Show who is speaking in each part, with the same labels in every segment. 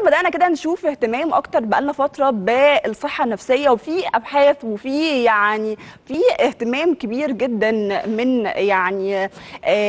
Speaker 1: بدانا كده نشوف اهتمام اكتر بقالنا فتره بالصحه النفسيه وفي ابحاث وفي يعني في اهتمام كبير جدا من يعني آم،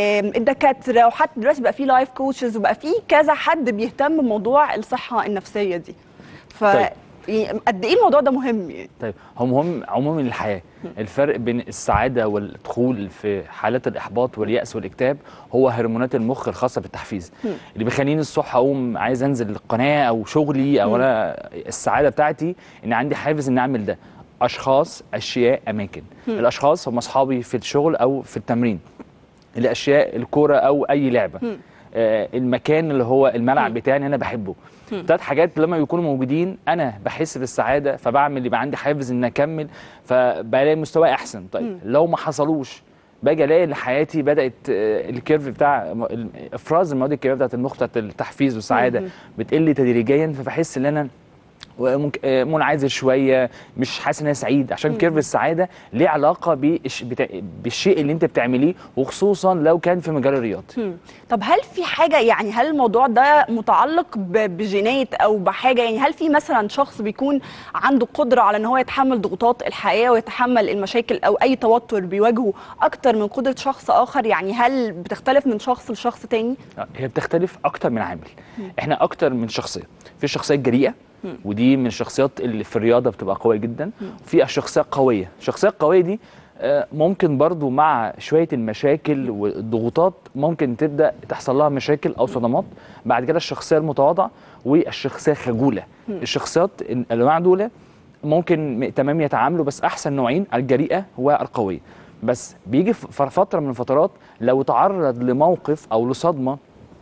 Speaker 1: الدكاتره وحتى دلوقتي بقى في لايف كوتشز وبقى في كذا حد بيهتم بموضوع الصحه النفسيه دي ف
Speaker 2: طيب.
Speaker 1: يعني قد ايه الموضوع ده مهم يعني
Speaker 2: طيب هو مهم عموما الحياه الفرق بين السعاده والدخول في حالات الاحباط والياس والاكتئاب هو هرمونات المخ الخاصه بالتحفيز اللي بيخليني الصبح اقوم عايز انزل القناه او شغلي او انا السعاده بتاعتي ان عندي حافز ان اعمل ده اشخاص اشياء اماكن الاشخاص هم اصحابي في الشغل او في التمرين الاشياء الكوره او اي لعبه آه المكان اللي هو الملعب بتاعي انا بحبه ثلاث حاجات لما بيكونوا موجودين انا بحس بالسعاده فبعمل يبقى عندي حافز ان اكمل فبلاقي مستواي احسن طيب لو ما حصلوش باجي الاقي ان حياتي بدات آه، الكيرف بتاع م- ال- افراز المواد الكيميائيه بتاعت المخ بتاعت التحفيز والسعاده بتقل تدريجيا فبحس ان انا وممكن- آه، منعزل شويه مش حاسس ان انا سعيد عشان كيرف السعاده ليه علاقه بالش- بتا- بالشيء اللي انت بتعمليه وخصوصا لو كان في مجال الرياضي
Speaker 1: مم. طب هل في حاجة يعني هل الموضوع ده متعلق ب- بجينات أو بحاجة يعني هل في مثلا شخص بيكون عنده قدرة على إن هو يتحمل ضغوطات الحياة ويتحمل المشاكل أو أي توتر بيواجهه أكتر من قدرة شخص آخر يعني هل بتختلف من شخص لشخص تاني؟
Speaker 2: آه، هي بتختلف اكتر من عامل احنا اكتر من شخصيه في الشخصيه الجريئه ودي من الشخصيات اللي في الرياضه بتبقى قويه جدا في الشخصيه القويه الشخصيه القويه دي آه، ممكن برضو مع شويه المشاكل والضغوطات ممكن تبدا تحصل لها مشاكل او صدمات بعد كده الشخصيه المتواضعه والشخصيه الخجوله الشخصيات الانواع دول ممكن م- تمام يتعاملوا بس احسن نوعين الجريئه والقويه بس بيجي في فتره من الفترات لو تعرض لموقف او لصدمه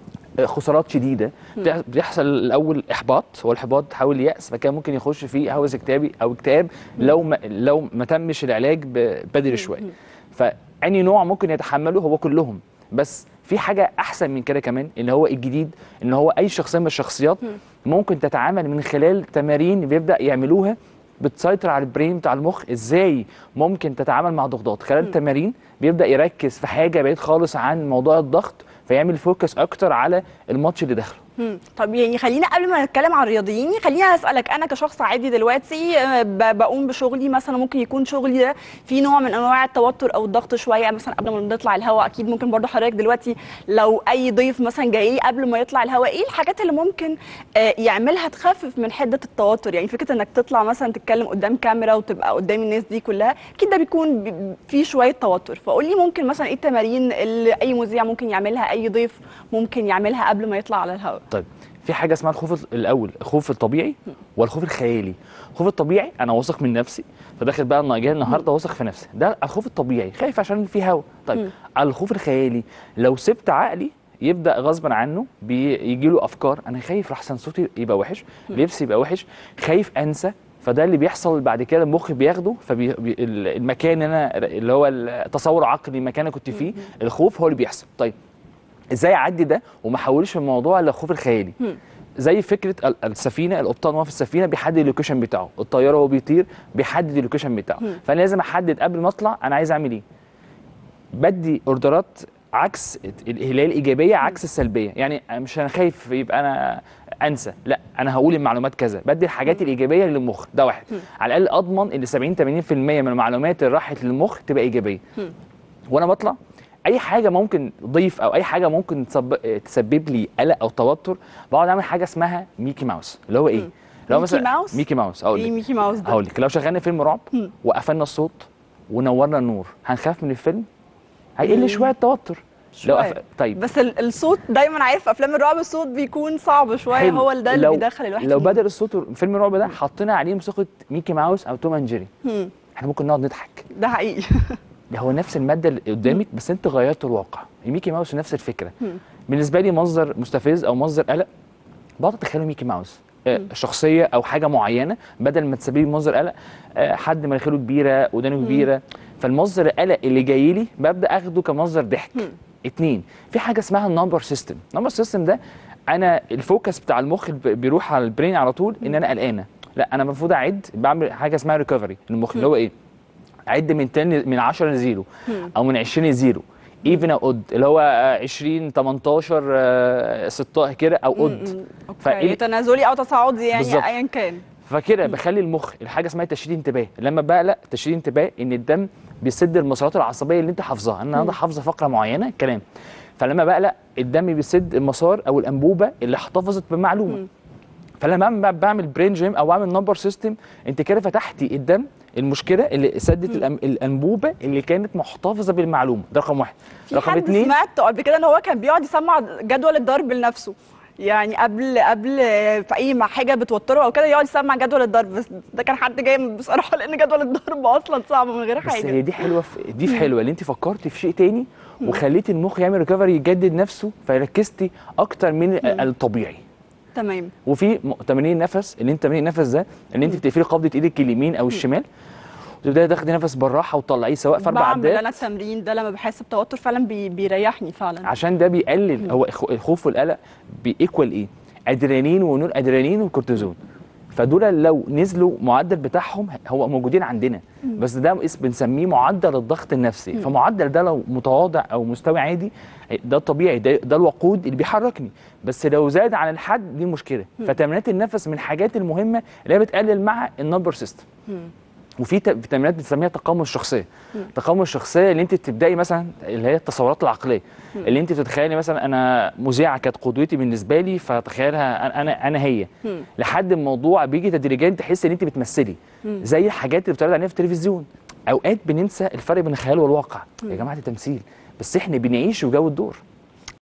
Speaker 2: خسارات شديده بتح- بيحصل الاول احباط هو الاحباط تحول لياس فكان ممكن يخش في هوس اكتئابي او اكتئاب لو ما لو ما تمش العلاج ب- بدري شويه فاني نوع ممكن يتحمله هو كلهم بس في حاجه احسن من كده كمان اللي هو الجديد ان هو اي شخصيه من الشخصيات ممكن تتعامل من خلال تمارين بيبدا يعملوها بتسيطر على البرين بتاع المخ ازاي ممكن تتعامل مع ضغوطات خلال التمارين بيبدا يركز في حاجه بعيد خالص عن موضوع الضغط فيعمل فوكس اكتر على الماتش اللي داخله
Speaker 1: مم. طب يعني خلينا قبل ما نتكلم عن الرياضيين خليني اسالك انا كشخص عادي دلوقتي آه، ب- بقوم بشغلي مثلا ممكن يكون شغلي ده في نوع من انواع التوتر او الضغط شويه مثلا قبل ما نطلع الهواء اكيد ممكن برضو حضرتك دلوقتي لو اي ضيف مثلا جاي لي قبل ما يطلع الهواء ايه الحاجات اللي ممكن آه، يعملها تخفف من حده التوتر يعني فكره انك تطلع مثلا تتكلم قدام كاميرا وتبقى قدام الناس دي كلها اكيد ده بيكون بي- فيه شويه توتر فقول لي ممكن مثلا ايه التمارين اللي اي مذيع ممكن يعملها اي ضيف ممكن يعملها قبل ما يطلع على الهواء
Speaker 2: طيب في حاجه اسمها الخوف الاول الخوف الطبيعي والخوف الخيالي الخوف الطبيعي انا واثق من نفسي فداخل بقى انا جاي النهارده واثق في نفسي ده الخوف الطبيعي خايف عشان في هوا طيب الخوف الخيالي لو سبت عقلي يبدا غصبا عنه بيجي له افكار انا خايف احسن صوتي يبقى وحش لبسي يبقى وحش خايف انسى فده اللي بيحصل بعد كده المخ بياخده فالمكان انا اللي هو التصور عقلي مكان انا كنت فيه الخوف هو اللي بيحصل طيب ازاي اعدي ده وما احولش الموضوع للخوف الخيالي زي فكره ال- السفينه القبطان وهو في السفينه بيحدد اللوكيشن بتاعه الطياره وهو بيطير بيحدد اللوكيشن بتاعه فانا لازم احدد قبل ما اطلع انا عايز اعمل ايه بدي اوردرات عكس اللي هي الايجابيه عكس السلبيه يعني مش انا خايف يبقى انا انسى لا انا هقول المعلومات كذا بدي الحاجات الايجابيه للمخ ده واحد على الاقل اضمن ان 70 80% من المعلومات اللي راحت للمخ تبقى ايجابيه وانا بطلع اي حاجه ممكن ضيف او اي حاجه ممكن تسبب, تسبب لي قلق او توتر بقعد اعمل حاجه اسمها ميكي ماوس اللي هو ايه اللي هو
Speaker 1: ميكي ماوس؟
Speaker 2: ميكي ماوس اقول
Speaker 1: ايه
Speaker 2: لك
Speaker 1: ميكي ماوس ده
Speaker 2: هقول لك لو شغلنا فيلم رعب وقفلنا الصوت ونورنا النور هنخاف من الفيلم هيقل شويه التوتر لو
Speaker 1: شوية.
Speaker 2: أف... طيب
Speaker 1: بس ال- الصوت دايما عارف في افلام الرعب الصوت بيكون صعب شويه
Speaker 2: حلو.
Speaker 1: هو ده اللي
Speaker 2: لو-
Speaker 1: بيدخل الواحد
Speaker 2: لو
Speaker 1: فيه.
Speaker 2: بدل الصوت فيلم الرعب ده حطينا عليه موسيقى ميكي ماوس او توم اند جيري
Speaker 1: مم.
Speaker 2: احنا ممكن نقعد نضحك
Speaker 1: ده حقيقي
Speaker 2: ده هو نفس الماده اللي قدامك بس انت غيرت الواقع ميكي ماوس نفس الفكره بالنسبه لي مصدر مستفز او مصدر قلق بقعد اتخيل ميكي ماوس آه، شخصيه او حاجه معينه بدل ما تسبب لي مصدر قلق آه، حد مناخيره كبيره ودانه كبيره فالمصدر القلق اللي جاي لي ببدا اخده كمصدر ضحك اتنين في حاجه اسمها النمبر سيستم النمبر سيستم ده انا الفوكس بتاع المخ ب- بيروح على البرين على طول ان انا قلقانه لا انا المفروض اعد بعمل حاجه اسمها ريكفري المخ اللي هو ايه اعد من 10 من 10 لزيرو او من 20 لزيرو ايفن او اود اللي هو آه، 20 18 آه، 16 كده او اود
Speaker 1: م- م.
Speaker 2: فإيه-
Speaker 1: اوكي تنازلي او تصاعدي يعني
Speaker 2: بالظبط.
Speaker 1: ايا كان
Speaker 2: فكده بخلي المخ الحاجه اسمها تشتيت انتباه لما بقلق تشتيت انتباه ان الدم بيسد المسارات العصبيه اللي انت حافظها انا النهارده حافظه فقره معينه كلام فلما بقلق الدم بيسد المسار او الانبوبه اللي احتفظت بمعلومه
Speaker 1: مم.
Speaker 2: فلما بعمل- بعمل برين جيم او بعمل نمبر سيستم انت كده فتحتي الدم المشكله اللي سدت الأم- الانبوبه اللي كانت محتفظه بالمعلومه ده رقم واحد
Speaker 1: في
Speaker 2: رقم
Speaker 1: حد
Speaker 2: اتنين
Speaker 1: سمعت قبل كده ان هو كان بيقعد يسمع جدول الضرب لنفسه يعني قبل قبل في اي ما حاجه بتوتره او كده يقعد يسمع جدول الضرب بس ده كان حد جاي بصراحه لان جدول الضرب اصلا صعب من غير
Speaker 2: بس هي
Speaker 1: حاجه
Speaker 2: دي حلوه في دي في حلوه اللي انت فكرتي في شيء تاني وخليتي المخ يعمل ريكفري يجدد نفسه فركزتي اكتر من الطبيعي
Speaker 1: تمام
Speaker 2: وفي م- تمارين نفس اللي انت تمارين النفس ده ان انت بتقفلي قبضه ايدك اليمين او الشمال وتبداي تاخدي نفس بالراحه وتطلعيه سواء في اربع
Speaker 1: بعمل
Speaker 2: عدات
Speaker 1: انا التمرين ده لما بحس بتوتر فعلا بي بيريحني فعلا
Speaker 2: عشان ده بيقلل هو الخ- الخوف والقلق بيكوال ايه؟ ادرينالين ونور ادرينالين وكورتيزون فدول لو نزلوا معدل بتاعهم هو موجودين عندنا بس ده اس- بنسميه معدل الضغط النفسي فمعدل ده لو متواضع او مستوي عادي ده الطبيعي ده, ده الوقود اللي بيحركني بس لو زاد عن الحد دي مشكله فتمرينات النفس من الحاجات المهمه اللي هي بتقلل مع النمبر سيستم وفي ت- في تمرينات بنسميها تقمص الشخصيه تقمص الشخصيه اللي انت بتبداي مثلا اللي هي التصورات العقليه اللي انت بتتخيلي مثلا انا مذيعه كانت قدوتي بالنسبه لي فتخيلها أنا- انا انا هي
Speaker 1: مم.
Speaker 2: لحد الموضوع بيجي تدريجيا تحس ان انت بتمثلي زي الحاجات اللي بتعرض عليها في التلفزيون اوقات بننسى الفرق بين الخيال والواقع يا جماعه ده تمثيل بس احنا بنعيش جو الدور